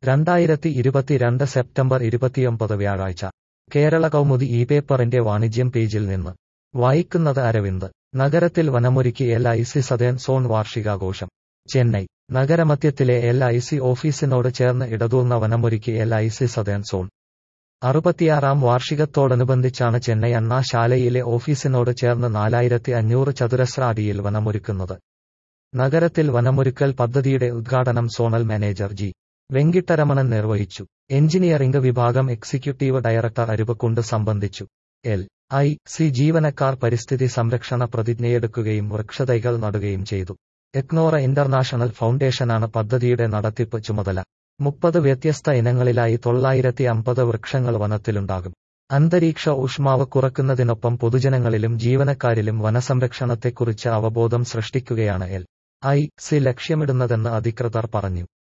രണ്ടായിരത്തി ഇരുപത്തിരണ്ട് സെപ്റ്റംബർ ഇരുപത്തിയൊമ്പത് വ്യാഴാഴ്ച കേരള കൗമുദി ഈ പേപ്പറിന്റെ വാണിജ്യം പേജിൽ നിന്ന് വായിക്കുന്നത് അരവിന്ദ് നഗരത്തിൽ വനമൊരുക്കി L I C southern zone വാർഷികാഘോഷം ചെന്നൈ നഗരമധ്യത്തിലെ എൽ ഐ സി ഓഫീസിനോട് ചേർന്ന് ഇടതൂർന്ന വനമൊരുക്കി L I C southern zone അറുപത്തിയാറാം വാർഷികത്തോടനുബന്ധിച്ചാണ് ചെന്നൈ അണ്ണാശാലയിലെ ഓഫീസിനോട് ചേർന്ന് നാലായിരത്തി അഞ്ഞൂറ് ചതുരശ്ര അടിയിൽ വനമൊരുക്കുന്നത് നഗരത്തിൽ വനമൊരുക്കൽ പദ്ധതിയുടെ ഉദ്ഘാടനം സോണൽ മാനേജർ ജി വെങ്കിട്ടരമണൻ നിർവഹിച്ചു എഞ്ചിനീയറിംഗ് വിഭാഗം എക്സിക്യൂട്ടീവ് ഡയറക്ടർ അരുവക്കുണ്ട് സംബന്ധിച്ചു എൽ ഐ സി ജീവനക്കാർ പരിസ്ഥിതി സംരക്ഷണ പ്രതിജ്ഞയെടുക്കുകയും വൃക്ഷതൈകൾ നടുകയും ചെയ്തു എക്നോറ ഇന്റർനാഷണൽ ഫൗണ്ടേഷനാണ് പദ്ധതിയുടെ നടത്തിപ്പ് ചുമതല മുപ്പത് വ്യത്യസ്ത ഇനങ്ങളിലായി തൊള്ളായിരത്തി അമ്പത് വൃക്ഷങ്ങൾ വനത്തിലുണ്ടാകും അന്തരീക്ഷ ഊഷ്മാവ് കുറയ്ക്കുന്നതിനൊപ്പം പൊതുജനങ്ങളിലും ജീവനക്കാരിലും വനസംരക്ഷണത്തെക്കുറിച്ച് അവബോധം സൃഷ്ടിക്കുകയാണ് എൽ ഐ സി ലക്ഷ്യമിടുന്നതെന്ന് അധികൃതർ പറഞ്ഞു